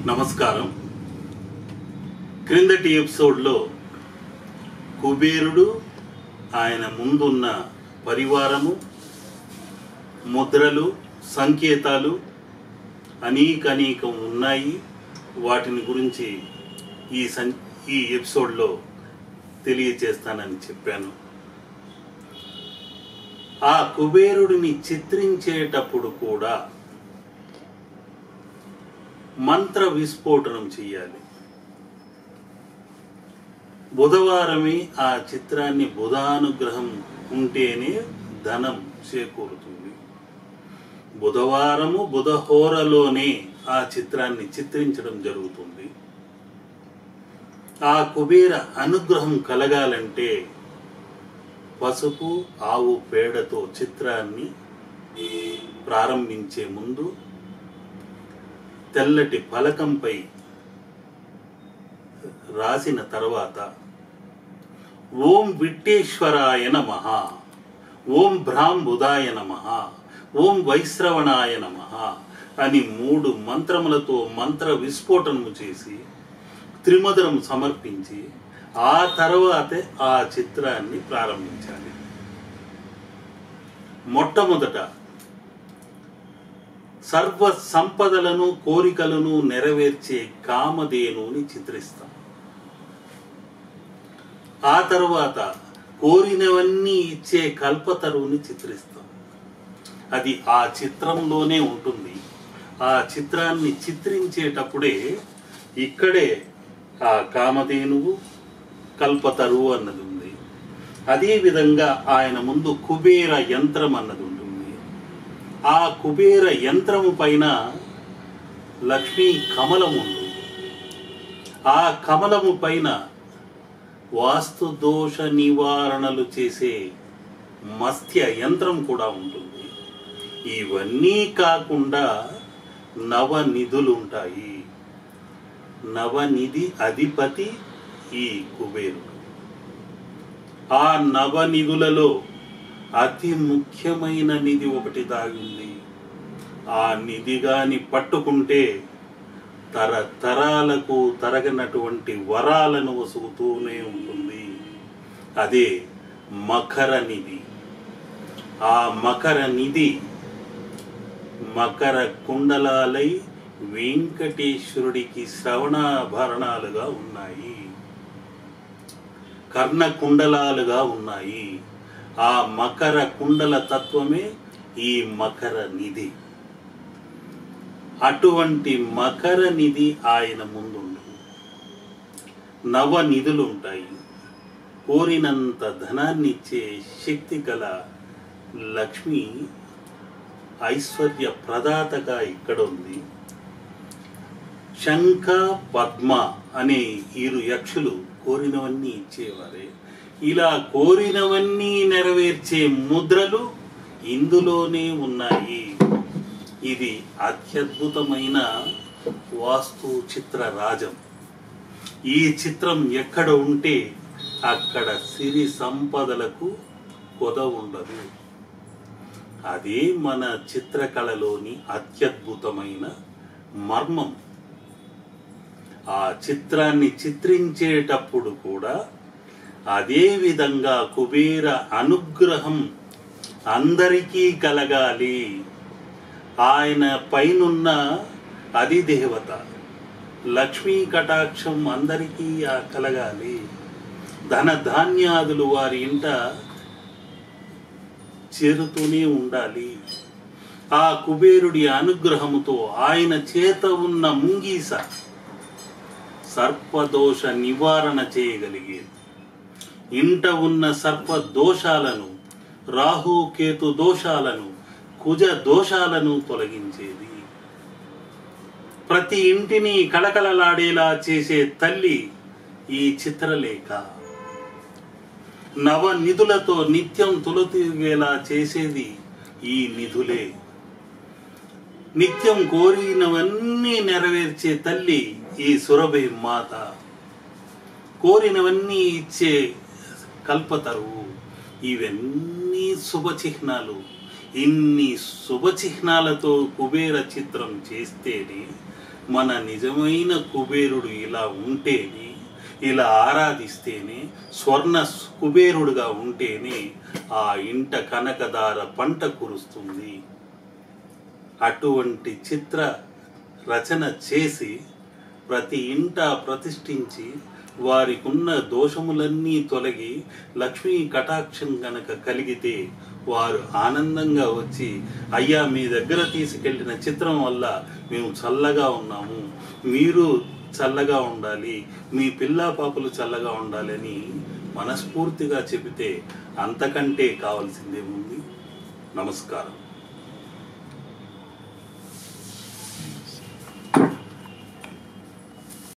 నమస్కారం క్రిందటి ఎపిసోడ్లో కుబేరుడు ఆయన ముందున్న పరివారము ముద్రలు సంకేతాలు అనేక అనేకం ఉన్నాయి వాటిని గురించి ఈ సం ఈ ఎపిసోడ్లో తెలియచేస్తానని చెప్పాను ఆ కుబేరుడిని చిత్రించేటప్పుడు కూడా మంత్ర విస్ఫోటనం చేయాలి బుధవారమే ఆ చిత్రాన్ని బుధానుగ్రహం ఉంటేనే ధనం చేకూరుతుంది బుధవారము బుధహోరలోనే ఆ చిత్రాన్ని చిత్రించడం జరుగుతుంది ఆ కుబేర అనుగ్రహం కలగాలంటే పసుపు ఆవు పేడతో చిత్రాన్ని ప్రారంభించే ముందు తెల్లటి ఫలకంపై రాసిన తర్వాత ఓం విట్టేశ్వరాయ నమ ఓం భ్రాంబుదాయ నమ ఓం వైశ్రవణాయ నమ అని మూడు మంత్రములతో మంత్ర విస్ఫోటనము చేసి త్రిమధురం సమర్పించి ఆ తర్వాతే ఆ చిత్రాన్ని ప్రారంభించాలి మొట్టమొదట సర్వ సంపదలను కోరికలను నెరవేర్చే కామధేనుని చిత్రిస్తాం ఆ తర్వాత కోరినవన్నీ ఇచ్చే కల్పతరువుని చిత్రిస్తాం అది ఆ చిత్రంలోనే ఉంటుంది ఆ చిత్రాన్ని చిత్రించేటప్పుడే ఇక్కడే ఆ కామధేనువు కల్పతరువు అన్నది ఉంది అదేవిధంగా ఆయన ముందు కుబేర యంత్రం అన్నది ఉంటుంది ఆ కుబేర యంత్రము పైన లక్ష్మీ కమలం ఉంటుంది ఆ కమలము పైన వాస్తు దోష నివారణలు చేసే మత్స్య యంత్రం కూడా ఉంటుంది ఇవన్నీ కాకుండా నవనిధులు ఉంటాయి నవనిధి అధిపతి ఈ కుబేరుడు ఆ నవనిధులలో అతి ముఖ్యమైన నిధి ఒకటి దాగింది ఆ నిధి గాని పట్టుకుంటే తరతరాలకు తరగనటువంటి వరాలను వసుగుతూనే ఉంటుంది అదే మకర నిధి ఆ మకర నిధి మకర కుండలాలై వెంకటేశ్వరుడికి శ్రవణాభరణాలుగా ఉన్నాయి కర్ణ కుండలాలుగా ఉన్నాయి ఆ మకర కుండల తత్వమే ఈ మకర నిధి అటువంటి మకర నిధి ఆయన ముందుండు నవ నిధులు ఉంటాయి కోరినంత ధనాన్ని ఇచ్చే శక్తి గల లక్ష్మి ఐశ్వర్య ప్రదాతగా ఇక్కడ ఉంది శంఖ పద్మ అనే ఇరు యక్షులు కోరినవన్నీ ఇచ్చేవారే ఇలా కోరినవన్నీ నెరవేర్చే ముద్రలు ఇందులోనే ఉన్నాయి ఇది అత్యద్భుతమైన వాస్తు చిత్ర రాజం ఈ చిత్రం ఎక్కడ ఉంటే అక్కడ సిరి సంపదలకు కొద ఉండదు అదే మన చిత్రకళలోని అత్యద్భుతమైన మర్మం ఆ చిత్రాన్ని చిత్రించేటప్పుడు కూడా అదే విధంగా కుబేర అనుగ్రహం అందరికీ కలగాలి ఆయన పైనున్న అధిదేవత లక్ష్మీ కటాక్షం అందరికీ ఆ కలగాలి ధన ధాన్యాదులు వారి ఇంట చేరుతూనే ఉండాలి ఆ కుబేరుడి అనుగ్రహముతో ఆయన చేత ఉన్న ముంగీస సర్పదోష నివారణ చేయగలిగేది ఇంట ఉన్న సర్ప దోషాలను రాహు కేతు దోషాలను కుజ దోషాలను తొలగించేది ప్రతి ఇంటిని కళకళలాడేలా చేసే తల్లి ఈ చిత్రలేఖ నవ నిధులతో నిత్యం తులతిగేలా చేసేది ఈ నిధులే నిత్యం కోరినవన్నీ నెరవేర్చే తల్లి ఈ సురభి మాత కోరినవన్నీ ఇచ్చే కల్పతరువు ఇవన్నీ శుభ చిహ్నాలు ఇన్ని శుభ చిహ్నాలతో కుబేర చిత్రం చేస్తేనే మన నిజమైన కుబేరుడు ఇలా ఉంటేనే ఇలా ఆరాధిస్తేనే స్వర్ణ కుబేరుడుగా ఉంటేనే ఆ ఇంట కనకదార పంట కురుస్తుంది అటువంటి చిత్ర రచన చేసి ప్రతి ఇంట ప్రతిష్ఠించి వారికి ఉన్న దోషములన్నీ తొలగి లక్ష్మీ కటాక్షం గనక కలిగితే వారు ఆనందంగా వచ్చి అయ్యా మీ దగ్గర తీసుకెళ్లిన చిత్రం వల్ల మేము చల్లగా ఉన్నాము మీరు చల్లగా ఉండాలి మీ పిల్లా పాపలు చల్లగా ఉండాలి అని మనస్ఫూర్తిగా చెబితే అంతకంటే కావాల్సిందేముంది నమస్కారం